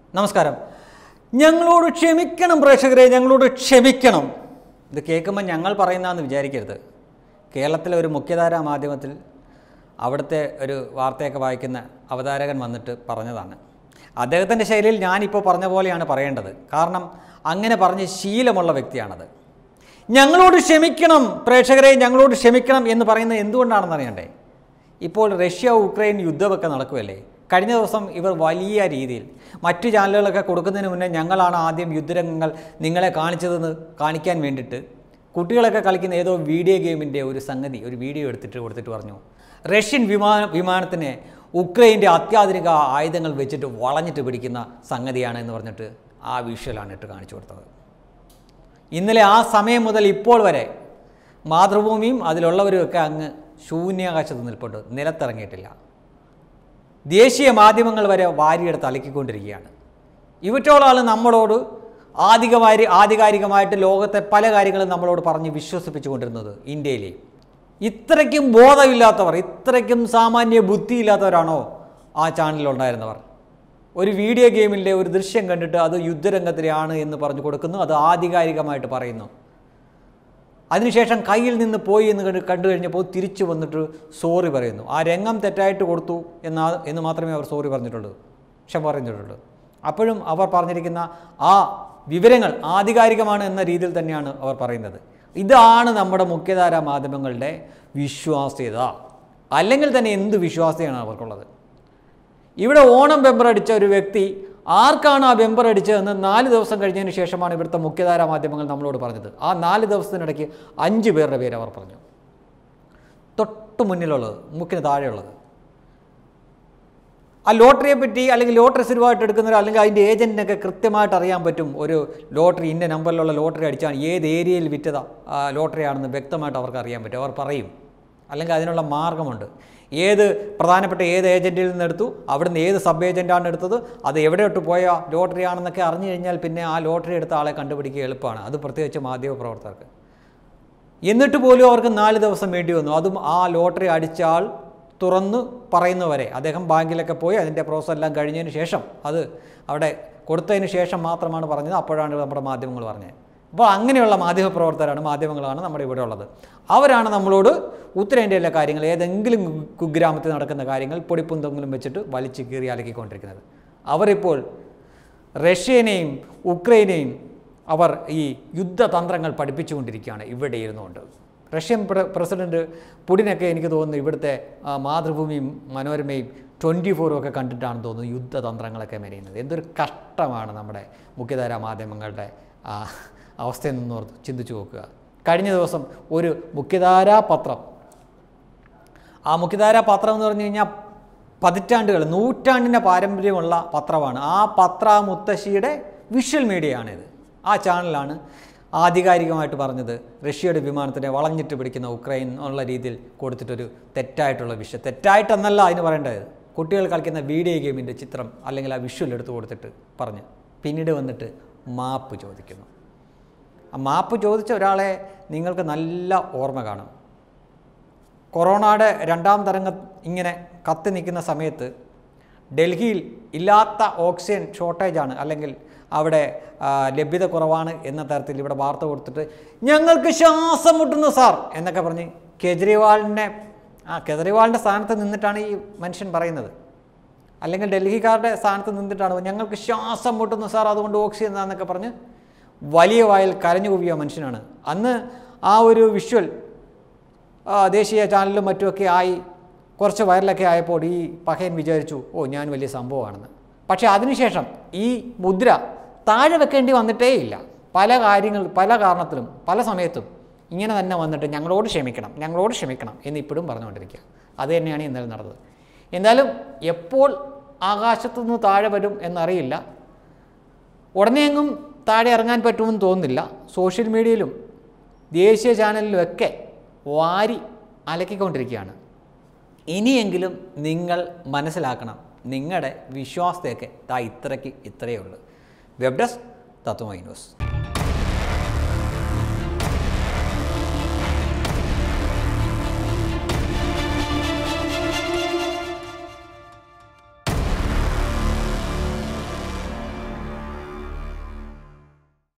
നമസ്കാരം ഞങ്ങളോട് ക്ഷമിക്കണം പ്രേക്ഷകരെ ഞങ്ങളോട് ക്ഷമിക്കണം ഇത് കേൾക്കുമ്പോൾ ഞങ്ങൾ പറയുന്നതെന്ന് വിചാരിക്കരുത് കേരളത്തിലെ ഒരു മുഖ്യധാരാ മാധ്യമത്തിൽ അവിടുത്തെ ഒരു വാർത്തയൊക്കെ വായിക്കുന്ന അവതാരകൻ വന്നിട്ട് പറഞ്ഞതാണ് അദ്ദേഹത്തിൻ്റെ ശൈലിയിൽ ഞാനിപ്പോൾ പറഞ്ഞ പോലെയാണ് പറയേണ്ടത് കാരണം അങ്ങനെ പറഞ്ഞ് ശീലമുള്ള വ്യക്തിയാണത് ഞങ്ങളോട് ക്ഷമിക്കണം പ്രേക്ഷകരെ ഞങ്ങളോട് ക്ഷമിക്കണം എന്ന് പറയുന്നത് എന്തുകൊണ്ടാണെന്ന് അറിയണ്ടേ ഇപ്പോൾ റഷ്യ ഉക്രൈൻ യുദ്ധമൊക്കെ നടക്കുമല്ലേ കഴിഞ്ഞ ദിവസം ഇവർ വലിയ രീതിയിൽ മറ്റു ചാനലുകളൊക്കെ കൊടുക്കുന്നതിന് മുന്നേ ഞങ്ങളാണ് ആദ്യം യുദ്ധരംഗങ്ങൾ നിങ്ങളെ കാണിച്ചതെന്ന് കാണിക്കാൻ വേണ്ടിയിട്ട് കുട്ടികളൊക്കെ കളിക്കുന്ന ഏതോ വീഡിയോ ഗെയിമിൻ്റെ ഒരു സംഗതി ഒരു വീഡിയോ എടുത്തിട്ട് കൊടുത്തിട്ട് പറഞ്ഞു റഷ്യൻ വിമാന വിമാനത്തിനെ ഉക്രൈൻ്റെ അത്യാധുനിക ആയുധങ്ങൾ വെച്ചിട്ട് വളഞ്ഞിട്ട് പിടിക്കുന്ന സംഗതിയാണ് എന്ന് പറഞ്ഞിട്ട് ആ വിഷ്വലാണ് ഇട്ട് കാണിച്ചു കൊടുത്തത് ഇന്നലെ ആ സമയം മുതൽ ഇപ്പോൾ വരെ മാതൃഭൂമിയും അതിലുള്ളവരുമൊക്കെ അങ്ങ് ശൂന്യാകാശത്ത് നിൽപ്പുണ്ട് നിലത്തിറങ്ങിയിട്ടില്ല ദേശീയ മാധ്യമങ്ങൾ വരെ വാരിയെടുത്ത് അലക്കിക്കൊണ്ടിരിക്കുകയാണ് ഇവറ്റോളാൾ നമ്മളോട് ആധികമായി ആധികാരികമായിട്ട് ലോകത്തെ പല കാര്യങ്ങളും നമ്മളോട് പറഞ്ഞ് വിശ്വസിപ്പിച്ചുകൊണ്ടിരുന്നത് ഇന്ത്യയിലെ ഇത്രയ്ക്കും ബോധമില്ലാത്തവർ ഇത്രയ്ക്കും സാമാന്യ ബുദ്ധിയില്ലാത്തവരാണോ ആ ചാനലിലുണ്ടായിരുന്നവർ ഒരു വീഡിയോ ഗെയിമിൻ്റെ ഒരു ദൃശ്യം കണ്ടിട്ട് അത് യുദ്ധരംഗത്തിലാണ് എന്ന് പറഞ്ഞു കൊടുക്കുന്നു അത് ആധികാരികമായിട്ട് പറയുന്നു അതിനുശേഷം കയ്യിൽ നിന്ന് പോയി എന്ന് കണ്ട് കണ്ടു കഴിഞ്ഞപ്പോൾ തിരിച്ചു വന്നിട്ട് സോറി പറയുന്നു ആ രംഗം തെറ്റായിട്ട് കൊടുത്തു എന്നാ എന്ന് മാത്രമേ അവർ സോറി പറഞ്ഞിട്ടുള്ളൂ ക്ഷമ പറഞ്ഞിട്ടുള്ളൂ അപ്പോഴും അവർ പറഞ്ഞിരിക്കുന്ന ആ വിവരങ്ങൾ ആധികാരികമാണ് എന്ന രീതിയിൽ തന്നെയാണ് അവർ പറയുന്നത് ഇതാണ് നമ്മുടെ മുഖ്യധാര മാധ്യമങ്ങളുടെ വിശ്വാസ്യത അല്ലെങ്കിൽ തന്നെ എന്ത് വിശ്വാസ്യതയാണ് അവർക്കുള്ളത് ഇവിടെ ഓണം ബെമ്പർ അടിച്ച ഒരു വ്യക്തി ആർക്കാണ് ആ ബെമ്പർ അടിച്ചതെന്ന് നാല് ദിവസം കഴിഞ്ഞതിന് ശേഷമാണ് ഇവിടുത്തെ മുഖ്യധാരാ മാധ്യമങ്ങൾ നമ്മളോട് പറഞ്ഞത് ആ നാല് ദിവസത്തിനിടയ്ക്ക് അഞ്ച് പേരുടെ പേര് അവർ പറഞ്ഞു തൊട്ട് മുന്നിലുള്ളത് മുക്കിന് താഴെയുള്ളത് ആ ലോട്ടറിയെ പറ്റി അല്ലെങ്കിൽ ലോട്ടറി സ്ഥിരമായിട്ട് എടുക്കുന്നവർ അല്ലെങ്കിൽ അതിൻ്റെ ഏജൻറ്റിനൊക്കെ കൃത്യമായിട്ട് അറിയാൻ പറ്റും ഒരു ലോട്ടറി ഇന്ന നമ്പറിലുള്ള ലോട്ടറി അടിച്ചാണ് ഏത് ഏരിയയിൽ വിറ്റതാ ആ ലോട്ടറി ആണെന്ന് വ്യക്തമായിട്ട് അവർക്ക് അറിയാൻ പറ്റും അവർ പറയും അല്ലെങ്കിൽ അതിനുള്ള മാർഗമുണ്ട് ഏത് പ്രധാനപ്പെട്ട ഏത് ഏജൻറ്റിൽ നിന്ന് എടുത്തു അവിടുന്ന് ഏത് സബ് ഏജൻറ്റാണ് എടുത്തത് അത് എവിടെയോട്ട് പോയ ലോട്ടറി ആണെന്നൊക്കെ അറിഞ്ഞു കഴിഞ്ഞാൽ പിന്നെ ആ ലോട്ടറി എടുത്ത ആളെ കണ്ടുപിടിക്കുക എളുപ്പമാണ് അത് പ്രത്യേകിച്ച് മാധ്യമ പ്രവർത്തകർക്ക് എന്നിട്ട് പോലും അവർക്ക് നാല് ദിവസം വേണ്ടി വന്നു അതും ആ ലോട്ടറി അടിച്ച ആൾ തുറന്ന് പറയുന്നവരെ അദ്ദേഹം ബാങ്കിലൊക്കെ പോയി അതിൻ്റെ പ്രോസസ് എല്ലാം കഴിഞ്ഞതിന് ശേഷം അത് അവിടെ കൊടുത്തതിന് ശേഷം മാത്രമാണ് പറഞ്ഞത് അപ്പോഴാണ് നമ്മുടെ മാധ്യമങ്ങൾ പറഞ്ഞത് അപ്പോൾ അങ്ങനെയുള്ള മാധ്യമപ്രവർത്തകരാണ് മാധ്യമങ്ങളാണ് നമ്മുടെ ഇവിടെ ഉള്ളത് അവരാണ് നമ്മളോട് ഉത്തരേന്ത്യയിലെ കാര്യങ്ങൾ ഏതെങ്കിലും കു- കുഗ്രാമത്തിൽ നടക്കുന്ന കാര്യങ്ങൾ പൊടിപ്പുന്തെങ്കിലും വെച്ചിട്ട് വലിച്ചു കീറി അലക്കിക്കൊണ്ടിരിക്കുന്നത് അവരിപ്പോൾ റഷ്യനെയും ഉക്രൈനെയും അവർ ഈ യുദ്ധതന്ത്രങ്ങൾ പഠിപ്പിച്ചുകൊണ്ടിരിക്കുകയാണ് ഇവിടെ ഇരുന്നുകൊണ്ട് റഷ്യൻ പ്ര പ്രസിഡന്റ് പുടിനൊക്കെ എനിക്ക് തോന്നുന്നു ഇവിടുത്തെ ആ, മാതൃഭൂമിയും മനോരമയും ട്വൻറ്റി ഫോറും ഒക്കെ കണ്ടിട്ടാണ് തോന്നുന്നു യുദ്ധതന്ത്രങ്ങളൊക്കെ മെനയുന്നത് എന്തൊരു കഷ്ടമാണ് നമ്മുടെ മുഖ്യധാരാ മാധ്യമങ്ങളുടെ ആ, അവസ്ഥയെന്ന് ഓർത്ത് ചിന്തിച്ചു നോക്കുക കഴിഞ്ഞ ദിവസം ഒരു മുഖ്യധാരാ പത്രം ആ മുഖ്യധാരാ പത്രം എന്ന് പറഞ്ഞു കഴിഞ്ഞാൽ പതിറ്റാണ്ടുകൾ നൂറ്റാണ്ടിൻ്റെ പാരമ്പര്യമുള്ള പത്രമാണ് ആ പത്ര മുത്തശ്ശിയുടെ വിഷ്വൽ മീഡിയയാണിത് ആ ചാനലാണ് ആധികാരികമായിട്ട് പറഞ്ഞത് റഷ്യയുടെ വിമാനത്തിനെ വളഞ്ഞിട്ട് പിടിക്കുന്ന ഉക്രൈൻ എന്നുള്ള രീതിയിൽ കൊടുത്തിട്ടൊരു തെറ്റായിട്ടുള്ള വിഷയം തെറ്റായിട്ടെന്നല്ല അതിന് പറയേണ്ടത് കുട്ടികൾ കളിക്കുന്ന വീഡിയോ ഗെയിമിൻ്റെ ചിത്രം അല്ലെങ്കിൽ ആ വിഷ്വൽ എടുത്ത് കൊടുത്തിട്ട് പറഞ്ഞ് പിന്നീട് വന്നിട്ട് മാപ്പ് ചോദിക്കുന്നു ആ മാപ്പ് ചോദിച്ച ഒരാളെ നിങ്ങൾക്ക് നല്ല ഓർമ്മ കാണും കൊറോണയുടെ രണ്ടാം തരംഗം ഇങ്ങനെ കത്തി നിൽക്കുന്ന സമയത്ത് ഡൽഹിയിൽ ഇല്ലാത്ത ഓക്സിജൻ ഷോർട്ടേജാണ് അല്ലെങ്കിൽ അവിടെ ആ, ലഭ്യത കുറവാണ് എന്ന തരത്തിൽ ഇവിടെ വാർത്ത കൊടുത്തിട്ട് ഞങ്ങൾക്ക് ശ്വാസം മുട്ടുന്നു സാർ എന്നൊക്കെ പറഞ്ഞ് കേജ്രിവാളിനെ ആ കേജ്രിവാളിൻ്റെ സ്ഥാനത്ത് നിന്നിട്ടാണ് ഈ മനുഷ്യൻ പറയുന്നത് അല്ലെങ്കിൽ ഡൽഹിക്കാരുടെ സ്ഥാനത്ത് നിന്നിട്ടാണ് ഞങ്ങൾക്ക് ശ്വാസം മുട്ടുന്നു സാർ അതുകൊണ്ട് ഓക്സിജൻ എന്നൊക്കെ പറഞ്ഞ് വലിയ വായിൽ കരഞ്ഞു കൂവിയ മനുഷ്യനാണ് അന്ന് ആ ഒരു വിഷ്വൽ ആ, ദേശീയ ചാനലിലും മറ്റുമൊക്കെ ആയി കുറച്ച് വൈറലൊക്കെ ആയപ്പോൾ ഈ പഹയൻ വിചാരിച്ചു ഓ ഞാൻ വലിയ സംഭവമാണെന്ന് പക്ഷേ അതിനുശേഷം ഈ മുദ്ര താഴെ വെക്കേണ്ടി വന്നിട്ടേ ഇല്ല പല കാര്യങ്ങൾ പല കാരണത്തിലും പല സമയത്തും ഇങ്ങനെ തന്നെ വന്നിട്ട് ഞങ്ങളോട് ക്ഷമിക്കണം ഞങ്ങളോട് ക്ഷമിക്കണം എന്ന് ഇപ്പോഴും പറഞ്ഞുകൊണ്ടിരിക്കുക അത് തന്നെയാണ് ഇന്നലെ നടന്നത് എന്തായാലും എപ്പോൾ ആകാശത്തു നിന്ന് താഴെ വരും എന്നറിയില്ല ഉടനെയെങ്ങും താഴെ ഇറങ്ങാൻ പറ്റുമെന്ന് തോന്നുന്നില്ല സോഷ്യൽ മീഡിയയിലും ദേശീയ ചാനലിലും ഒക്കെ വാരി അലക്കിക്കൊണ്ടിരിക്കുകയാണ് ഇനിയെങ്കിലും നിങ്ങൾ മനസ്സിലാക്കണം നിങ്ങളുടെ വിശ്വാസത്തെയൊക്കെ ദാ ഇത്രയ്ക്ക് ഇത്രയേ ഉള്ളൂ വെബ് ഡെസ്ക് തത്വമൈ ന്യൂസ്